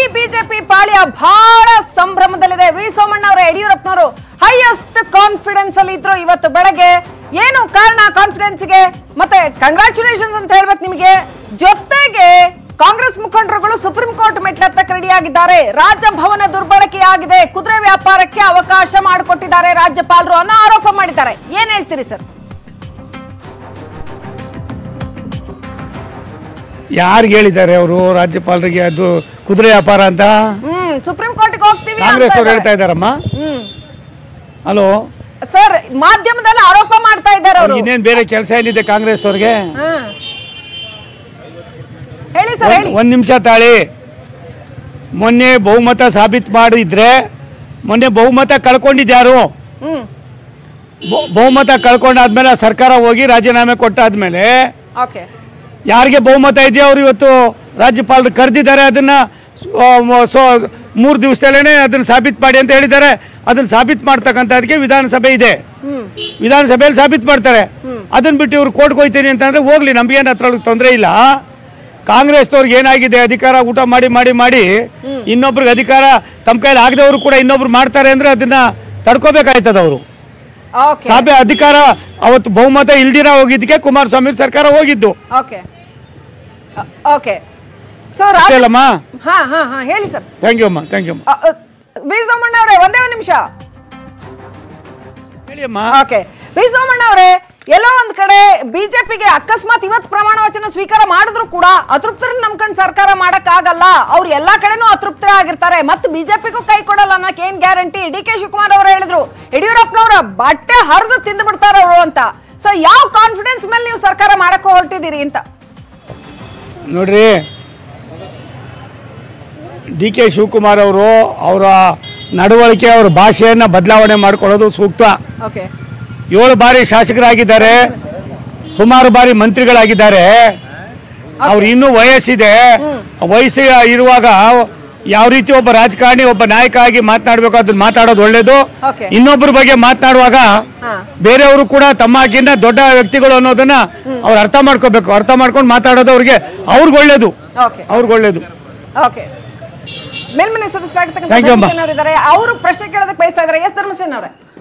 BJP ಪಾಳ್ಯ ಬಹಳ ಸಂಭ್ರಮದಲ್ಲಿದೆ V Somanna ಅವರ ಯಡಿಯೂರಪ್ಪನವರು ಹೈಯೆಸ್ಟ್ ಕಾನ್ಫಿಡೆನ್ಸ್ ಅಲ್ಲಿ ಇದ್ರು ಇವತ್ತು ಬೆಳಗ್ಗೆ ಏನು ಕಾರಣ ಕಾನ್ಫಿಡೆನ್ಸ್ ಗೆ ಮತ್ತೆ ಕಂಗ್ರಾಚುಲೇಷನ್ಸ್ ಅಂತ ಹೇಳ್ಬೇಕು ನಿಮಗೆ ಜೊತೆಗೆ ಕಾಂಗ್ರೆಸ್ ಮುಖಂಡರುಗಳು ಸುಪ್ರೀಂ ಕೋರ್ಟ್ ಮೆಟ್ಲತ್ತಕ್ಕೆ ರೆಡಿಯಾಗಿದ್ದಾರೆ ರಾಜಭವನ ದುರ್ಬಳಕೆಯಾಗಿದೆ ಕುದುರೆ ವ್ಯಾಪಾರಕ್ಕೆ ಅವಕಾಶ ಮಾಡಿಕೊಟ್ಟಿದ್ದಾರೆ ರಾಜ್ಯಪಾಲರು ಅನ್ನೋ ಆರೋಪ ಮಾಡಿದ್ದಾರೆ ಏನ್ ಹೇಳ್ತೀರಿ ಸರ್ ಯಾರಿಗೆ ಹೇಳಿದ್ದಾರೆ ಅವರು ರಾಜ್ಯಪಾಲರಿಗೆ ಅದು ಕುದುರೆ ವ್ಯಾಪಾರ ಅಂತ ಹ್ಮ್ ಸುಪ್ರೀಂ ಕೋರ್ಟ್ಗೆ ಹೋಗ್ತೀವಿ ಕಾಂಗ್ರೆಸ್ ಅಂತ ಅವ್ರು ಇದ್ದಾರೆ. ಹೇಳ್ತಾ ಇದ್ದಾರಮ್ಮ ಹ್ಮ್ ಹಲೋ ಸರ್ ಮಾಧ್ಯಮದಲ್ಲಿ ಆರೋಪ ಮಾಡ್ತಾ ಇದ್ದಾರೆ ಅವರು ಇನ್ನೇನು ಬೇರೆ ಕೆಲಸ ಏನಿದೆ ಕಾಂಗ್ರೆಸ್ ಅವ್ರಿಗೆ ಹೇಳಿ ಸರ್ ಹೇಳಿ ಒಂದು ನಿಮಿಷ ತಾಳಿ ಮೊನ್ನೆ ಬಹುಮತ ಸಾಬೀತು ಮಾಡಿದ್ರೆ ಮೊನ್ನೆ ಬಹುಮತ ಕಳ್ಕೊಂಡಿದ್ಯಾರು ಹ್ಮ್ ಬ- ಬಹುಮತ ಕಳ್ಕೊಂಡಾದ್ಮೇಲೆ ಆ ಸರ್ಕಾರ ಹೋಗಿ ರಾಜೀನಾಮೆ ಕೊಟ್ಟಾದ್ಮೇಲೆ ಓಕೆ ಯಾರಿಗೆ ಬಹುಮತ ಇದೆಯೋ ಅವರು ಇವತ್ತು ರಾಜ್ಯಪಾಲರು ಕರೆದಿದ್ದಾರೆ ಅದನ್ನ ಆ, ಮ- ಸೊ ಮೂರು ದಿವಸದಲ್ಲೇ ಅದನ್ನ ಸಾಬೀತು ಮಾಡಿ ಅಂತ ಹೇಳಿದ್ದಾರೆ ಅದನ್ನ ಸಾಬೀತು ಮಾಡ್ತಕ್ಕಂಥದಕ್ಕೆ ವಿಧಾನಸಭೆ ಇದೆ ವಿಧಾನಸಭೆಯಲ್ಲಿ ಸಾಬೀತು ಮಾಡ್ತಾರೆ ಅದನ್ನ ಬಿಟ್ಟು ಇವ್ರು ಕೋರ್ಟ್ಗೆ ಹೋಗ್ತೀನಿ ಅಂತಂದ್ರೆ ಹೋಗ್ಲಿ ನಮ್ಗೇನು ಅದ್ರೊಳಗೆ ತೊಂದರೆ ಇಲ್ಲ ಕಾಂಗ್ರೆಸ್ನವ್ರಿಗೆ ಏನಾಗಿದೆ ಅಧಿಕಾರ ಊಟ ಮಾಡಿ ಮಾಡಿ ಮಾಡಿ ಇನ್ನೊಬ್ರಿಗೆ ಅಧಿಕಾರ ತಮ್ಮ ಕೈಲಿ ಆಗದವರು ಕೂಡ ಇನ್ನೊಬ್ರು ಮಾಡ್ತಾರೆ ಅಂದ್ರೆ ಅದನ್ನ ತಡ್ಕೋಬೇಕಾಯ್ತದ ಅವರು ಓಕೆ ಸಾಬೆ ಅಧಿಕಾರ ಅವತ್ತು ಬಹುಮತ ಇಲ್ದಿರ ಹೋಗಿದ್ದಕ್ಕೆ ಕುಮಾರಸ್ವಾಮಿ ಸರ್ಕಾರ ಹೋಗಿದ್ದು ಓಕೆ ಓಕೆ ಸೊ ಅಷ್ಟೇ ಅಲ್ಲಮ್ಮ ಹಾ ಹಾ ಹಾ ಹೇಳಿ ಸರ್ ಥ್ಯಾಂಕ್ ಯು ಅಮ್ಮ ಥ್ಯಾಂಕ್ ಯು ಅಮ್ಮ ವಿ ಸೋಮಣ್ಣ ಅವರೇ ಒಂದೇ ಒಂದು ನಿಮಿಷ ಹೇಳಿ ಅಮ್ಮ ಓಕೆ ವಿ ಸೋಮಣ್ಣ ಅವರೇ ಎಲ್ಲೋ ಒಂದ್ ಕಡೆ ಬಿಜೆಪಿಗೆ ಅಕಸ್ಮಾತ್ ಇವತ್ತು ಪ್ರಮಾಣ ವಚನ ಸ್ವೀಕಾರ ಮಾಡಿದ್ರು ಕೂಡ ಅತೃಪ್ತರನ್ನ ನಂಬ್ಕೊಂಡು ಸರ್ಕಾರ ಮಾಡಕ್ ಆಗಲ್ಲ ಅವ್ರು ಎಲ್ಲಾ ಕಡೆನೂ ಅತೃಪ್ತರ ಆಗಿರ್ತಾರೆ ಮತ್ತೆ ಬಿಜೆಪಿಗೂ ಕೈ ಕೊಡಲ್ಲ ಅನ್ನಕ್ ಏನ್ ಗ್ಯಾರಂಟಿ ಡಿ ಕೆ ಶಿವಕುಮಾರ್ ಅವರು ಹೇಳಿದ್ರು ಯಡಿಯೂರಪ್ಪನವರ ಬಟ್ಟೆ ಹರಿದು ತಿಂದು ಬಿಡ್ತಾರ ಅವರು ಅಂತ ಸೊ ಯಾವ ಕಾನ್ಫಿಡೆನ್ಸ್ ಮೇಲೆ ನೀವು ಸರ್ಕಾರ ಮಾಡಕ್ ಹೊರಟಿದ್ದೀರಿ ಅಂತ ನೋಡ್ರಿ ಡಿ ಕೆ ಶಿವಕುಮಾರ್ ಅವರು ಅವರ ನಡವಳಿಕೆ ಅವರ ಭಾಷೆಯನ್ನ ಬದಲಾವಣೆ ಮಾಡ್ಕೊಳ್ಳೋದು ಸೂಕ್ತ ಓಕೆ ಏಳು ಬಾರಿ ಶಾಸಕರಾಗಿದ್ದಾರೆ ಸುಮಾರು ಬಾರಿ ಮಂತ್ರಿಗಳಾಗಿದ್ದಾರೆ ಅವ್ರು ಇನ್ನೂ ವಯಸ್ಸಿದೆ ವಯಸ್ಸು ಇರುವಾಗ ಯಾವ ರೀತಿ ಒಬ್ಬ ರಾಜಕಾರಣಿ ಒಬ್ಬ ನಾಯಕ ಆಗಿ ಮಾತನಾಡಬೇಕು ಅದನ್ನ ಮಾತಾಡೋದು ಒಳ್ಳೇದು Okay. ಇನ್ನೊಬ್ಬರ ಬಗ್ಗೆ ಮಾತನಾಡುವಾಗ ಹಾ ಬೇರೆಯವರು ಕೂಡ ತಮ್ಮಕ್ಕಿಂತ ದೊಡ್ಡ ವ್ಯಕ್ತಿಗಳು ಅನ್ನೋದನ್ನ ಅವ್ರು ಅರ್ಥ ಮಾಡ್ಕೋಬೇಕು ಅರ್ಥ ಮಾಡ್ಕೊಂಡು ಮಾತಾಡೋದು ಅವ್ರಿಗೆ ಅವ್ರಿಗೆ ಒಳ್ಳೇದು ಓಕೆ ಅವ್ರಿಗೆ ಒಳ್ಳೇದು ಓಕೆ ಮೇಲ್ಮನೆ ಸದಸ್ಯರಾಗಿರ್ತಕ್ಕಂಥ Thank you, ಅಮ್ಮ. ಧರ್ಮಸೇನ ಅವರು ಇದ್ದಾರೆ ಅವರು ಪ್ರಶ್ನೆ ಕೇಳೋದಕ್ಕೆ ಬಯಸ್ತಾ ಇದ್ದಾರೆ ಎಸ್ ಧರ್ಮಸೇನ ಅವರೇ